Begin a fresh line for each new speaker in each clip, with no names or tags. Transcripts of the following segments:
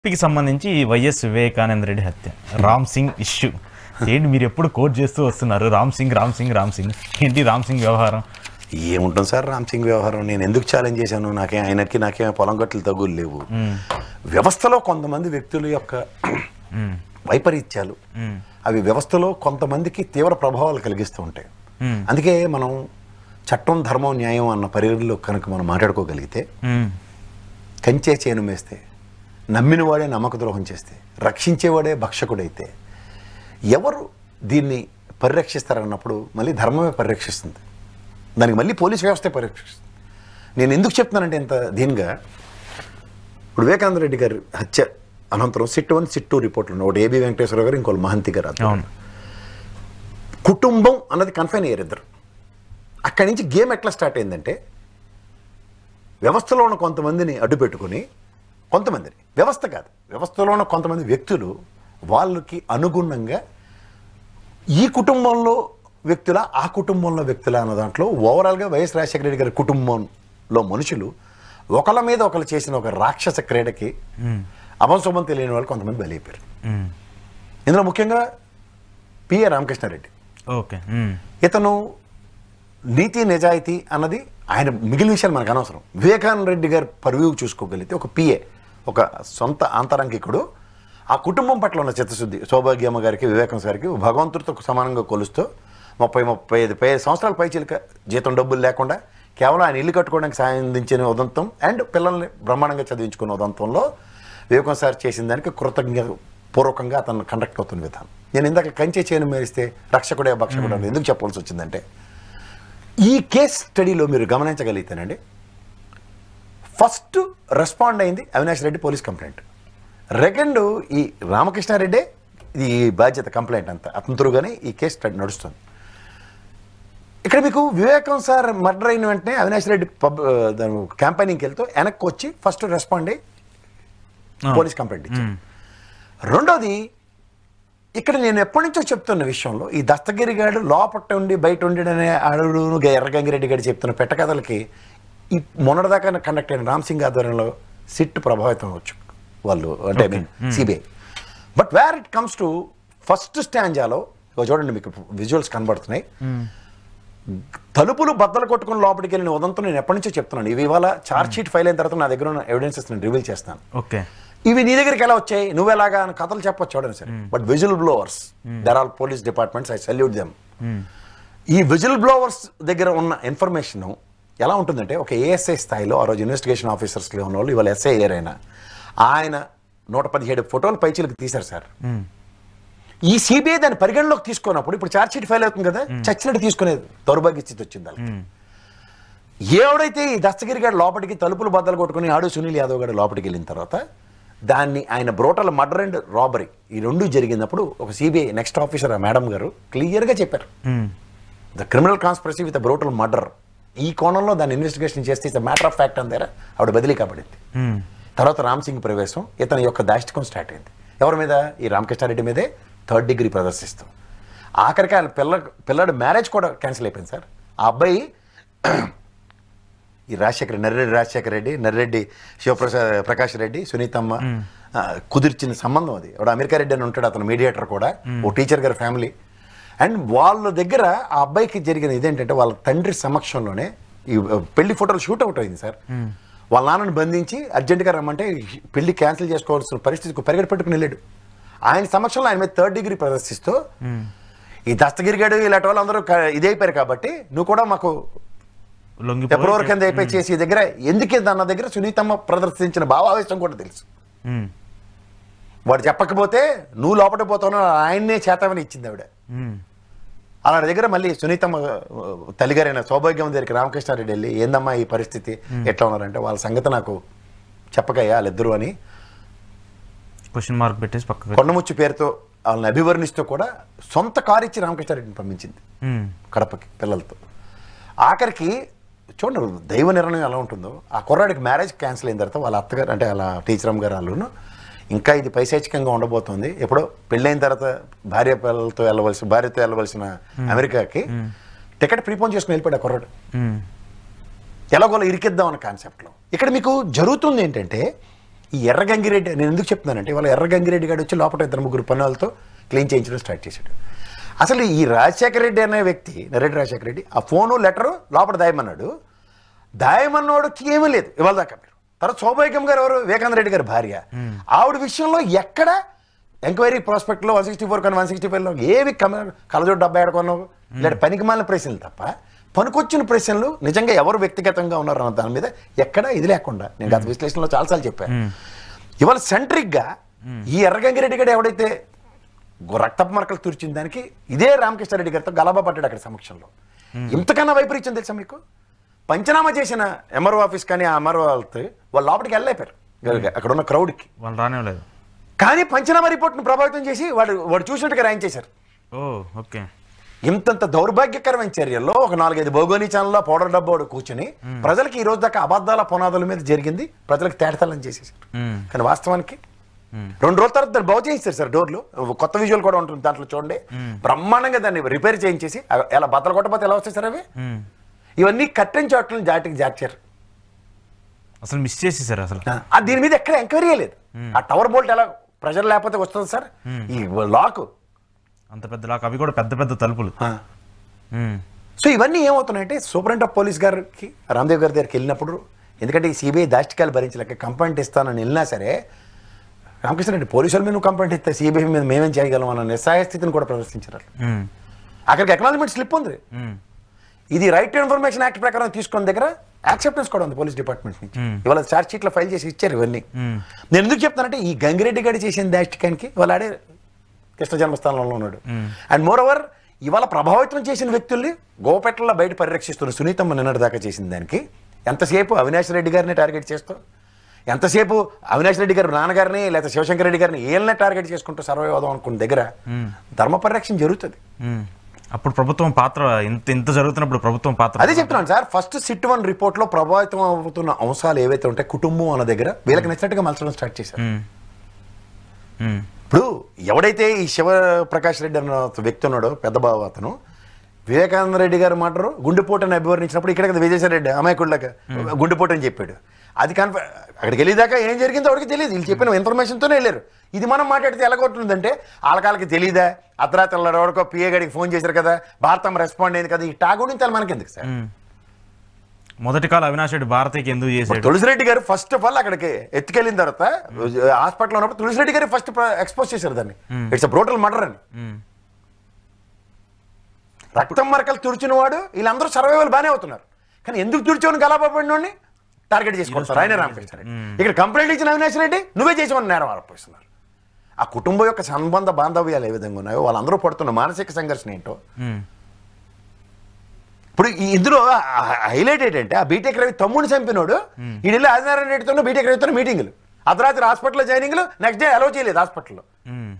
కి సంబంధించి ఈ వైఎస్ వివేకానంద రెడ్డి హత్య రామ్ సింగ్ ఇష్యూ ఏంటి మీరు ఎప్పుడు కోట్ చేస్తూ వస్తున్నారు రామ్ సింగ్ రామ్ సింగ్ రామ్ సింగ్ ఏంటి రామ్ సింగ్ వ్యవహారం
ఏముంటుంది సార్ రామ్ సింగ్ వ్యవహారం నేను ఎందుకు ఛాలెంజ్ చేశాను నాకే ఆయనకి నాకేం పొలం గట్లు తగులు లేవు వ్యవస్థలో కొంతమంది వ్యక్తుల యొక్క
మ్మ్.
వైపరీత్యాలు
మ్మ్.
అవి వ్యవస్థలో కొంతమందికి తీవ్ర ప్రభావాలు కలిగిస్తూ ఉంటాయి
మ్మ్.
అందుకే మనం చట్టం ధర్మం న్యాయం అన్న పరిధిలో కనుక మనం మాట్లాడుకోగలిగితే
మ్మ్.
కంచే చేను మేస్తే నమ్మినవాడే నమ్మక ద్రోహం చేస్తే రక్షించేవాడే భక్షకుడైతే ఎవరు దీన్ని పరిరక్షిస్తారన్నప్పుడు మళ్ళీ ధర్మమే పరిరక్షిస్తుంది దానికి మళ్ళీ పోలీస్ వ్యవస్థే పరిరక్షిస్తుంది నేను ఎందుకు చెప్తున్నానంటే ఇంత దీనిగా ఇప్పుడు వివేకానంద రెడ్డి గారి హత్య అనంతరం సిట్ వన్ సిట్ టూ రిపోర్ట్లు ఉన్నాయి ఒకటి ఏబి వెంకటేశ్వర గారు ఇంకోటి మహంతి గారు అతను.
అవును
కుటుంబం అన్నది కన్ఫైన్ అయ్యారు ఇద్దరు అక్కడి నుంచి గేమ్ ఎట్లా స్టార్ట్ అయిందంటే వ్యవస్థలో ఉన్న కొంతమందిని అడ్డు పెట్టుకుని కొంతమందిని వ్యవస్థ కాదు వ్యవస్థలో ఉన్న కొంతమంది వ్యక్తులు వాళ్ళకి అనుగుణంగా ఈ కుటుంబంలో వ్యక్తుల ఆ కుటుంబంలో వ్యక్తుల అన్న దాంట్లో ఓవరాల్గా వైఎస్ రాజశేఖర రెడ్డి గారి కుటుంబంలో మనుషులు ఒకళ్ళ మీద ఒకళ్ళు చేసిన ఒక రాక్షస క్రీడకి అభంశుభం తెలియని వాళ్ళు కొంతమంది బలైపోయారు
మ్మ్.
ఇందులో ముఖ్యంగా పిఏ రామకృష్ణారెడ్డి
ఓకే మ్మ్.
ఇతను నీతి నిజాయితీ అన్నది ఆయన మిగిలిన విషయాలు మనకు అనవసరం వివేకానంద రెడ్డి గారి పరువు చూసుకోగలిగితే ఒక పిఏ ఒక సొంత ఆంతరంగికుడు ఆ కుటుంబం పట్ల ఉన్న చిత్తశుద్ధి సౌభాగ్యమ్మ గారికి వివేకం గారికి భగవంతుడితో సమానంగా కొలుస్తూ ముప్పై ముప్పై ఐదు పై సంవత్సరాల పైచిలక జీతం డబ్బులు లేకుండా కేవలం ఆయన ఇల్లు కట్టుకోవడానికి సాయం అందించిన ఉదంతం అండ్ పిల్లల్ని బ్రహ్మాండంగా చదివించుకున్న ఉదంతంలో వివేకం సార్ చేసిన దానికి కృతజ్ఞ పూర్వకంగా అతను కండక్ట్ అవుతున్న విధానం నేను ఇందాక కంచె చేయను మేరిస్తే రక్షకుడే భక్షకుడు అని ఎందుకు చెప్పాల్సి వచ్చిందంటే ఈ కేస్ స్టడీలో మీరు గమనించగలిగితేనండి ఫస్ట్ రెస్పాండ్ అయింది Avinash Reddy police complaint second ఈ రామకృష్ణారెడ్డే ఇది బాధ్యత కంప్లైంట్ అంతా అతని త్రూగానే ఈ కేసు స్టడీ నడుస్తుంది ఇక్కడ మీకు వివేకం సార్ మర్డర్ అయిన వెంటనే అవినాష్ రెడ్డి పబ్ దాని క్యాంపెయినింగ్కి వెళ్తూ వెనక్కి వచ్చి ఫస్ట్ రెస్పాండ్ అయ్యి
ఆ.
పోలీస్ కంప్లైంట్ ఇచ్చారు రెండోది ఇక్కడ నేను ఎప్పటి నుంచో చెప్తున్న విషయంలో ఈ దస్తగిరి గారు లోపట ఉండి బయట ఉండి అడుగు ఎర్రగంగిరెడ్డి గారు చెప్తున్న పెట్టకథలకి ఈ మొన్నటిదాకా కండక్ట్ అయిన రామ్ సింగ్ ఆధ్వర్యంలో సిట్ ప్రభావితం అవ్వచ్చు వాళ్ళు అంటే I mean CBI but where it comes to first స్టాంజాలో ఇగో చూడండి మీకు విజువల్స్ కనబడుతున్నాయి తలుపులు బద్దలు కొట్టుకుని లోపలికి వెళ్ళిన ఉదంతం నేను ఎప్పటి నుంచో చెప్తున్నాను ఇవి ఇవాళ చార్జ్ షీట్ ఫైల్ అయిన తర్వాత నా దగ్గర ఉన్న ఎవిడెన్సెస్ నేను రివీల్ చేస్తాను
ఓకే
ఇవి నీ దగ్గరికి ఎలా వచ్చాయి నువ్వెలాగా అని కథలు చెప్పొచ్చు చూడండి సరే but whistle blowers there are police departments I salute them ఈ విజిల్ బ్లోవర్స్ దగ్గర ఉన్న ఇన్ఫర్మేషన్ ఎలా ఉంటుందంటే ఒక ఏఎస్ఐ స్థాయిలో ఆ రోజు ఇన్వెస్టిగేషన్ ఆఫీసర్స్లో ఉన్న వాళ్ళు ఇవాళ ఎస్ఐ ఏరైనా ఆయన నూట పదిహేడు ఫోటోలు పైచీలకు తీశారు సార్ ఈ సిబిఐ దాన్ని పరిగణలోకి తీసుకున్నప్పుడు ఇప్పుడు ఛార్జ్ షీట్ ఫైల్ అవుతుంది కదా చచ్చినట్టు తీసుకునేది దౌర్భాగ్య స్థితి వచ్చింది వాళ్ళకి ఎవడైతే ఈ దస్తగిరి గారు లోపలికి తలుపులు బద్దలు కొట్టుకుని ఆడు సునీల్ యాదవ్ గారు లోపలికి వెళ్ళిన తర్వాత దాన్ని ఆయన బ్రోటల్ మర్డర్ అండ్ రాబరీ ఈ రెండు జరిగినప్పుడు ఒక సిబిఐ నెక్స్ట్ ఆఫీసర్ మేడం గారు క్లియర్గా చెప్పారు
hmm.
The criminal conspiracy with brutal murder ఈ కోణంలో దాన్ని ఇన్వెస్టిగేషన్ చేస్తే ఇట్స్ మ్యాటర్ ఆఫ్ ఫ్యాక్ట్ అందారా ఆవిడ బదిలీ కాబడింది
మ్మ్.
తర్వాత రామ్ సింగ్ ప్రవేశం ఇతని యొక్క దాష్టికం స్టార్ట్ అయింది ఎవరి మీద ఈ రామకృష్ణారెడ్డి మీదే థర్డ్ డిగ్రీ ప్రదర్శిస్తాం ఆఖరికి ఆయన పిల్ల పిల్లడు మ్యారేజ్ కూడా క్యాన్సిల్ అయిపోయింది సార్ ఆ అబ్బాయి ఈ రాజశేఖర నర్రెడ్డి రాజశేఖర రెడ్డి నర్రెడ్డి శివప్రసాద్ ప్రకాష్ రెడ్డి సునీతమ్మ ఆ, కుదిర్చిన సంబంధం అది ఇప్పుడు అమెరికా రెడ్డి అని ఉంటాడు అతను మీడియేటర్ కూడా ఓ టీచర్ గారి ఫ్యామిలీ అండ్ వాళ్ళ దగ్గర ఆ అబ్బాయికి జరిగిన ఇదేంటంటే వాళ్ళ తండ్రి సమక్షంలోనే ఈ పెళ్లి ఫోటోలు షూట్ అవుట్ అయింది సార్ వాళ్ళ నాన్నని బంధించి అర్జెంటుగా రమ్మంటే పెళ్లి క్యాన్సిల్ చేసుకోవాల్సిన పరిస్థితికి పరిగెడ పెట్టుకుని వెళ్ళాడు ఆయన సమక్షంలో ఆయన మీద థర్డ్ డిగ్రీ ప్రదర్శిస్తూ ఈ దస్తగిరి గడు ఇలాంటి వాళ్ళు అందరూ క- ఇదైపోయారు కాబట్టి నువ్వు కూడా మాకు
లొంగిపోయి
ఫిబ్రవరి కింద అయిపోయి చేసి దగ్గర ఎందుకు అన్న దగ్గర సునీతమ్మ ప్రదర్శించిన భావావేశం కూడా తెలుసు
మ్మ్.
వాడు చెప్పకపోతే నువ్వు లోపల పోతావు ఆయన్నే చేతామని ఇచ్చింది ఆవిడ
మ్మ్.
అలాంటి దగ్గర మళ్ళీ సునీతమ్మ ఆ, తల్లిగారైన సౌభాగ్యం దగ్గరికి రామకృష్ణారెడ్డి వెళ్ళి ఏందమ్మా ఈ పరిస్థితి ఎట్లా ఉన్నారంటే వాళ్ళ సంగతి నాకు చెప్పకయ్యా వాళ్ళిద్దరు అని
క్వశ్చన్ మార్క్ పెట్టేసి పక్కకు
కొండముచ్చు పేరుతో వాళ్ళని అభివర్ణిస్తూ కూడా సొంత కారు ఇచ్చి రామకృష్ణారెడ్డిని పంపించింది
మ్మ్.
కడపకి పిల్లలతో ఆఖరికి చూడండి దైవ నిర్ణయం ఎలా ఉంటుందో ఆ కుర్రాడికి మ్యారేజ్ క్యాన్సిల్ అయిన తర్వాత వాళ్ళ అత్తగారు అంటే వాళ్ళ టీచర్ అమ్మ గారు వాళ్ళును ఇంకా ఇది పైశాచికంగా ఉండబోతుంది ఎప్పుడో పెళ్ళైన తర్వాత భార్య పిల్లలతో వెళ్ళవలసిన భార్యతో వెళ్ళవలసిన అమెరికాకి టికెట్ ప్రీపోన్ చేసుకుని వెళ్ళిపోయాడు ఆ కుర్రాడు
మ్మ్.
ఎలాగోలా ఇరికిద్దాం అన్న కాన్సెప్ట్లో ఇక్కడ మీకు జరుగుతుంది ఏంటంటే ఈ ఎర్ర గంగిరెడ్డి నేను ఎందుకు చెప్తున్నానంటే ఇవాళ ఎర్ర గంగిరెడ్డి గారు వచ్చి లోపల ఇద్దరు ముగ్గురు పనులతో క్లీన్ చేయించడం స్టార్ట్ చేశాడు అసలు ఈ రాజశేఖర రెడ్డి అనే వ్యక్తి నరెడ్డి రాజశేఖర రెడ్డి ఆ ఫోను లెటరు లోపల దాయమన్నాడు దాయమన్నోడుకి ఏమీ లేదు ఇవాళ దాకా మీరు తర్వాత సౌభాగ్యం గారు ఎవరు వివేకానంద రెడ్డి గారి భార్య ఆవిడ విషయంలో ఎక్కడ ఎంక్వైరీ ప్రాస్పెక్ట్లో వన్ సిక్స్టీ ఫోర్ కానీ వన్ సిక్స్టీ ఫైవ్లో ఏవి కమ కలజోడు డబ్బా ఏడుకున్నావు లేదా పనికి మాలిన ప్రశ్నలు తప్ప పనికొచ్చిన ప్రశ్నలు నిజంగా ఎవరు వ్యక్తిగతంగా ఉన్నారు అన్న దాని మీద ఎక్కడ ఇది లేకుండా నేను గత విశ్లేషణలో చాలాసార్లు చెప్పాను ఇవాళ సెంట్రిక్గా ఈ ఎర్రగంగిరెడ్డి గారు ఎవడైతే గు- రక్తపు మరకలు తుడిచిన దానికి ఇదే రామకృష్ణారెడ్డి గారితో గలబా పడ్డాడు అక్కడ సమక్షంలో ఇంతకన్నా వైపరీత్యం తెలుసా మీకు పంచనామా చేసిన ఎంఆర్ఓ ఆఫీస్ కానీ ఆ ఎంఆర్ఓ వాళ్ళతో వాళ్ళు లోపలికి వెళ్ళలేపారు అక్కడ ఉన్న క్రౌడ్కి
వాళ్ళు రానివ్వలేదు
కానీ పంచనామా రిపోర్ట్ను ప్రభావితం చేసి వాడు వాడు చూసినట్టుగా ర్యాంక్ చేశారు
ఓ ఓకే
ఇంతంత దౌర్భాగ్యకరమైన చర్యల్లో ఒక నాలుగైదు భౌగోళీ ఛానల్లో పౌడర్ డబ్బాడు కూర్చుని ప్రజలకి ఈ రోజు దాకా అబద్ధాల పునాదుల మీద జరిగింది ప్రజలకు తేటతలం చేసేసారు
మ్మ్.
కానీ వాస్తవానికి రెండు రోజుల తర్వాత దాన్ని బాగు చేయిస్తారు సార్ డోర్లు కొత్త విజువల్ కూడా ఉంటుంది దాంట్లో చూడండి బ్రహ్మాండంగా దాన్ని రిపేర్ చేయించేసి అ- ఎలా బద్దలు కొట్టబోతే ఎలా వస్తాయి సార్ అవి
మ్మ్.
ఇవన్నీ కట్టెన్ చోట్లను జాటికి జాచారు
అసలు మిస్ చేసేసారు అసలు
ఆ దీని మీద ఎక్కడ ఎంక్వైరీ లేదు ఆ టవర్ బోల్ట్ ఎలా ప్రెషర్ లేకపోతే వస్తుంది సార్ ఈ లాక్
అంత పెద్ద లాక్ అవి కూడా పెద్ద పెద్ద తలుపులు మ్మ్.
సో ఇవన్నీ ఏమవుతున్నాయంటే సూపరింట్ ఆఫ్ పోలీస్ గారికి రామ్దేవ్ గారి దగ్గరికి వెళ్ళినప్పుడు ఎందుకంటే ఈ సిబిఐ దాష్టికాలు భరించలేక కంప్లైంట్ ఇస్తానని వెళ్ళినా సరే రామకృష్ణ రెడ్డి పోలీసుల మీద నువ్వు కంప్లైంట్ ఇస్తే సిబిఐ మీద మేమేం చేయగలం అన్న నిస్సహాయ స్థితిని కూడా ప్రదర్శించారు వాళ్ళు.
మ్మ్.
అక్కడికి ఎకనాలజ్మెంట్ స్లిప్ ఉంది
మ్మ్.
ఇది రైట్ టు ఇన్ఫర్మేషన్ యాక్ట్ ప్రకారం తీసుకున్న దగ్గర యాక్సెప్టెన్స్ కూడా ఉంది పోలీస్ డిపార్ట్మెంట్ నుంచి ఇవాళ చార్జ్ షీట్లో ఫైల్ చేసి ఇచ్చారు ఇవన్నీ నేను ఎందుకు చెప్తానంటే ఈ గంగిరెడ్డి గారి చేసిన దాష్టికానికి వాళ్ళు ఆడే కృష్ణ జన్మస్థానంలో ఉన్నాడు అండ్ మోర్ ఓవర్ ఇవాళ ప్రభావితం చేసిన వ్యక్తుల్ని గోపెట్లలో బయట పరిరక్షిస్తున్న సునీతమ్మ నిన్నటి దాకా చేసిన దానికి ఎంతసేపు అవినాష్ రెడ్డి గారిని టార్గెట్ చేస్తూ ఎంతసేపు అవినాష్ రెడ్డి గారి నాన్నగారిని లేదా శివశంకర్ రెడ్డి గారిని ఏళ్ళనే టార్గెట్ చేసుకుంటూ సర్వే అవుదాం అనుకున్న దగ్గర ధర్మ పరిరక్షణ జరుగుతుంది
మ్మ్. అప్పుడు ప్రభుత్వం పాత్ర ఇంత ఇంత జరుగుతున్నప్పుడు ప్రభుత్వం పాత్ర
అదే చెప్తున్నాను sir first SIT one report లో ప్రభావితం అవుతున్న అంశాలు ఏవైతే ఉంటాయి కుటుంబం అన్న దగ్గర వీళ్ళకి నచ్చినట్టుగా మలచడం స్టార్ట్ చేశారు
మ్మ్. మ్మ్.
ఇప్పుడు ఎవడైతే ఈ శివ ప్రకాష్ రెడ్డి అన్న వ్యక్తి ఉన్నాడో పెద్ద బావ అతను వివేకానంద రెడ్డి గారు మాటరు గుండెపోటుని అభివర్ణించినప్పుడు ఇక్కడ కదా విజయసాయి రెడ్డి అమాయకుడిలాగా గుండెపోటు అని చెప్పాడు అది కన్ఫ అక్కడికి వెళ్ళేదాకా ఏం జరిగిందో వాడికి తెలియదు వీళ్ళు చెప్పిన ఇన్ఫర్మేషన్తోనే వెళ్ళారు ఇది మనం మాట్లాడితే ఎలాగొట్టుందంటే వాళ్ళకాళ్ళకి తెలియదా అర్ధరాత్రి ఎవరికో పిఏ గడికి ఫోన్ చేశారు కదా భారతం రెస్పాండ్ అయింది కదా ఈ టాగ్ గురించి మనకి ఎందుకు సార్
మ్మ్. మొదటి కాలం అవినాష్ రెడ్డి భారతీకి ఎందుకు చేశాడు
తులసిరెడ్డి గారు ఫస్ట్ ఆఫ్ ఆల్ అక్కడికి ఎత్తుకెళ్ళిన తర్వాత హాస్పిటల్ ఉన్నప్పుడు తులసిరెడ్డి గారు ఫస్ట్ ఎక్స్పోజ్ చేశారు దాన్ని ఇట్స్ బ్రోటల్ మర్డర్ అని
మ్మ్.
రక్తం మరకలు తుడిచిన వాడు వీళ్ళందరూ సర్వైవల్ బాగానే అవుతున్నారు కానీ ఎందుకు తుడిచావని గలాపడినోడిని టార్గెట్ చేసుకుంటారు ఆయన రామకృష్ణ రెడ్డి ఇక్కడ కంప్లైంట్ ఇచ్చిన అవినాష్ రెడ్డి నువ్వే చేసామని నేరం ఆరోపిస్తున్నారు ఆ కుటుంబం యొక్క సంబంధ బాంధవ్యాలు ఏ విధంగా ఉన్నాయో వాళ్ళందరూ పడుతున్న మానసిక సంఘర్షణ ఏంటో
మ్మ్.
ఇప్పుడు ఈ ఇందులో హైలైట్ ఏంటంటే ఆ బీటెక్ రవి తమ్ముడిని చంపినోడు ఈ ఢిల్లీ ఆదినారాయణ రెడ్డితో బీటెక్ రవితో మీటింగ్లు అర్ధరాత్రి హాస్పిటల్లో జాయినింగ్లు నెక్స్ట్ డే అలౌ చేయలేదు హాస్పిటల్లో
మ్మ్.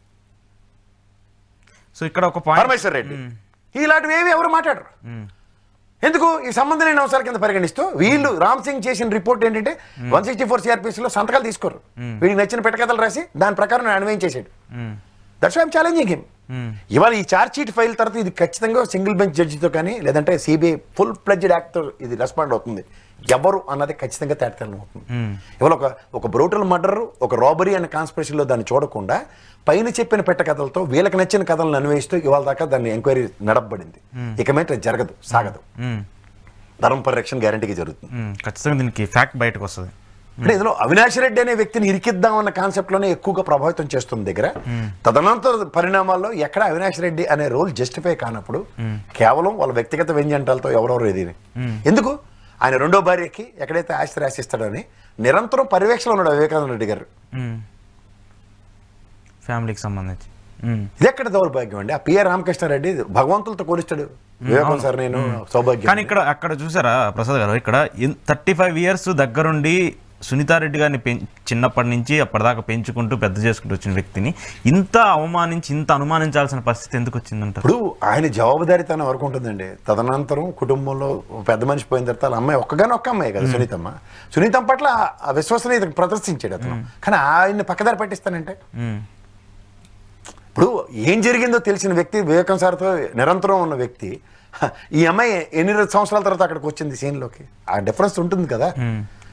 సో ఇక్కడ ఒక పాయింట్
పరమేశ్వర్ రెడ్డి ఇలాంటివి ఏవి ఎవరు మాట్లాడరు ఎందుకు ఈ సంబంధం లేని అంశాల కింద పరిగణిస్తూ వీళ్ళు రామ్ సింగ్ చేసిన రిపోర్ట్ ఏంటంటే వన్ సిక్స్టీ ఫోర్ లో సంతకాలు తీసుకోరు వీడికి నచ్చిన పెట్టకథలు రాసి దాని ప్రకారం అన్వయించేసాడు
hmm.
That's I'm challenging him
hmm.
ఇవాళ ఈ ఛార్జ్ షీట్ ఫైల్ తర్వాత ఇది ఖచ్చితంగా సింగిల్ బెంచ్ జడ్జితో కానీ లేదంటే సిబిఐ ఫుల్ ప్లెడ్జ్డ్ యాక్ట్తో ఇది రెస్పాండ్ అవుతుంది ఎవరు అన్నది ఖచ్చితంగా తేటతెల్లం అవుతుంది ఇవాళ ఒక ఒక బ్రూటల్ మర్డర్ ఒక రాబరీ అనే కాన్స్పిరసీలో దాన్ని చూడకుండా పైన చెప్పిన పెట్ట కథలతో వీళ్ళకి నచ్చిన కథలను అన్వయిస్తూ ఇవాళ దాకా దాన్ని ఎంక్వైరీ నడపబడింది ఇక మీద జరగదు సాగదు
మ్మ్.
ధర్మ పరిరక్షణ గ్యారంటీగా జరుగుతుంది
మ్మ్. ఖచ్చితంగా దీనికి ఫ్యాక్ట్ బయటకు వస్తుంది
అంటే ఇందులో అవినాష్ రెడ్డి అనే వ్యక్తిని ఇరికిద్దాం అన్న కాన్సెప్ట్ లోనే ఎక్కువగా ప్రభావితం చేస్తుంది దగ్గర తదనంతర పరిణామాల్లో ఎక్కడ అవినాష్ రెడ్డి అనే రోల్ జస్టిఫై కానప్పుడు కేవలం వాళ్ళ వ్యక్తిగత వ్యంజంటాలతో ఎవరెవరు ఇది ఎందుకు ఆయన రెండో భార్యకి ఎక్కడైతే ఆస్తి రాసిస్తాడని నిరంతరం పర్యవేక్షణ ఉన్నాడు వివేకానంద రెడ్డి గారు
మ్మ్. ఫ్యామిలీకి సంబంధించి మ్మ్.
ఇది ఎక్కడ దౌర్భాగ్యం అండి ఆ పిఆర్ రామకృష్ణారెడ్డి భగవంతులతో పోలిస్తాడు వివేకం సార్ నేను సౌభాగ్యం
కానీ ఇక్కడ అక్కడ చూసారా ప్రసాద్ గారు ఇక్కడ థర్టీ ఫైవ్ ఇయర్స్ దగ్గరుండి సునీతారెడ్డి గారిని పెం చిన్నప్పటి నుంచి అప్పటిదాకా పెంచుకుంటూ పెద్ద చేసుకుంటూ వచ్చిన వ్యక్తిని ఇంత అవమానించి ఇంత అనుమానించాల్సిన పరిస్థితి ఎందుకు వచ్చిందంటారు
ఇప్పుడు ఆయన జవాబుదారీతనం వరకు ఉంటుందండి తదనంతరం కుటుంబంలో ఓ పెద్ద మనిషి పోయిన తర్వాత వాళ్ళ అమ్మాయి ఒక్కగానే ఒక్క అమ్మాయి కదా సునీతమ్మ సునీతమ్మ పట్ల ఆ విశ్వసనీయత ప్రదర్శించాడు అతను కానీ ఆయన్ని పక్కదారి పట్టిస్తానంటే
మ్మ్.
ఇప్పుడు ఏం జరిగిందో తెలిసిన వ్యక్తి వివేకం సార్తో నిరంతరం ఉన్న వ్యక్తి హ, ఈ అమ్మాయి ఎన్ని సంవత్సరాల తర్వాత అక్కడికి వచ్చింది సీన్లోకి ఆ డిఫరెన్స్ ఉంటుంది కదా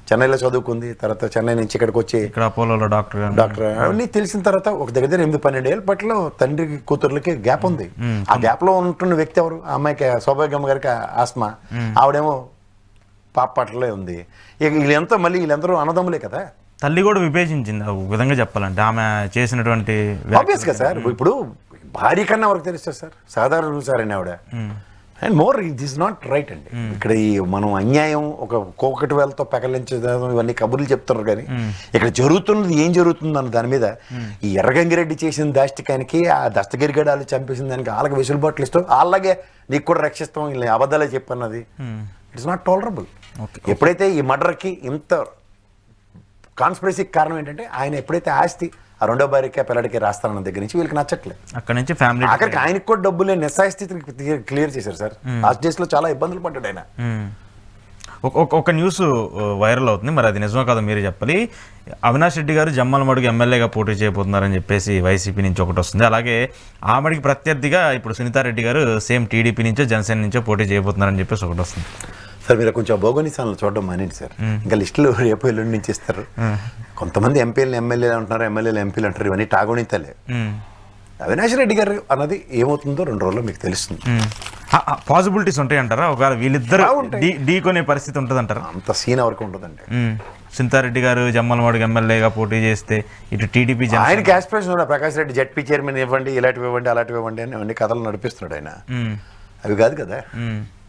చెన్నైలో చదువుకుంది తర్వాత చెన్నై నుంచి ఇక్కడికి వచ్చి
ఇక్కడ అపోలోలో డాక్టర్ గారు
డాక్టర్ అవన్నీ తెలిసిన తర్వాత ఒక దగ్గర దగ్గర ఎనిమిది పన్నెండు ఏళ్ళ పట్ల తండ్రికి కూతుర్లకి గ్యాప్ ఉంది ఆ గ్యాప్ లో ఉంటున్న వ్యక్తి ఎవరు ఆ అమ్మాయికి సౌభాగ్యమ్మ గారికి ఆస్మా ఆవిడేమో పాప పట్లే ఉంది ఇక వీళ్ళంతా మళ్ళీ వీళ్ళందరూ అన్నదమ్ములే కదా
తల్లి కూడా విభేచించింది ఒక విధంగా చెప్పాలంటే ఆమె చేసినటువంటి వ్యాఖ్యలు.
ఆబ్వియస్ గా సార్ ఇప్పుడు భార్య కన్నా ఎవరికి తెలుస్తుంది సార్ సాధారణ సార్ అని ఆవిడ and more this not right అండి ఇక్కడ ఈ మనం అన్యాయం ఒక కోకటి వేలతో పెకలించడం ఇవన్నీ కబుర్లు చెప్తున్నారు కానీ ఇక్కడ జరుగుతున్నది ఏం జరుగుతుంది అన్న దాని మీద ఈ ఎర్రగంగిరెడ్డి చేసిన దాష్టికానికి ఆ దస్తగిరిగడాలు చంపేసిన దానికి వాళ్ళకి వెసులుబాట్లు ఇస్తాం అలాగే నీకు కూడా రక్షిస్తాం ఇలా అబద్ధాలే చెప్పన్నది ఇట్స్ నాట్ టాలరబుల్
Okay.
ఎప్పుడైతే ఈ మర్డర్కి ఇంత కాన్స్పిరసీకి కారణం ఏంటంటే ఆయన ఎప్పుడైతే ఆస్తి ఆ రెండో భార్యకి ఆ పిల్లడికి రాస్తానన్న దగ్గర నుంచి వీళ్ళకి నచ్చట్లేదు
అక్కడ నుంచి ఫ్యామిలీ
ఆఖరికి ఆయనకి కూడా డబ్బులు లేని నిస్సాయ స్థితిని క్లియర్ చేశారు సార్ లాస్ట్ డేస్ లో చాలా ఇబ్బందులు పడ్డాడు ఆయన
మ్మ్. ఒక ఒక- ఒక న్యూస్ వైరల్ అవుతుంది మరి అది నిజమో కాదో మీరే చెప్పాలి అవినాష్ రెడ్డి గారు జమ్మల మడుగు ఎమ్మెల్యేగా పోటీ చేయబోతున్నారని చెప్పేసి వైసీపీ నుంచి ఒకటి వస్తుంది అలాగే ఆమెడికి ప్రత్యర్థిగా ఇప్పుడు సునీతారెడ్డి గారు సేమ్ టీడీపీ నుంచో జనసేన నుంచో పోటీ చేయబోతున్నారని చెప్పేసి ఒకటి వస్తుంది
సార్ మీరు కొంచెం భౌగోళిసాలను చూడడం మానేండి సార్ ఇంకా లిస్టులు రేపు ఎల్లుండి నుంచి ఇస్తారు కొంతమంది ఎంపీలు ఎమ్మెల్యేలు అంటున్నారు ఎమ్మెల్యేలు ఎంపీలు అంటారు ఇవన్నీ టాగుణితలే
మ్మ్.
అవినాష్ రెడ్డి గారు అన్నది ఏమవుతుందో రెండు రోజుల్లో మీకు తెలుస్తుంది
పాసిబిలిటీస్ ఉంటాయి అంటారా ఒకవేళ వీళ్ళిద్దరు
బాగుంటాయి.
ఢీ ఢీ కొనే పరిస్థితి ఉంటుంది అంటారా
అంత సీన్ వరకు ఉంటుందండి
సునీతారెడ్డి గారు జమ్మల మడుగు ఎమ్మెల్యేగా పోటీ చేస్తే ఇటు టీడీపీ జన
ఆయనకి ఆస్పిరేషన్ ఉన్నాయి ప్రకాష్ రెడ్డి జడ్పీ చైర్మన్ ఇవ్వండి ఇలాంటివి ఇవ్వండి అలాంటివి ఇవ్వండి అని అన్ని కథలు నడిపిస్తున్నాడు ఆయన
మ్మ్.
అవి కాదు కదా
మ్మ్.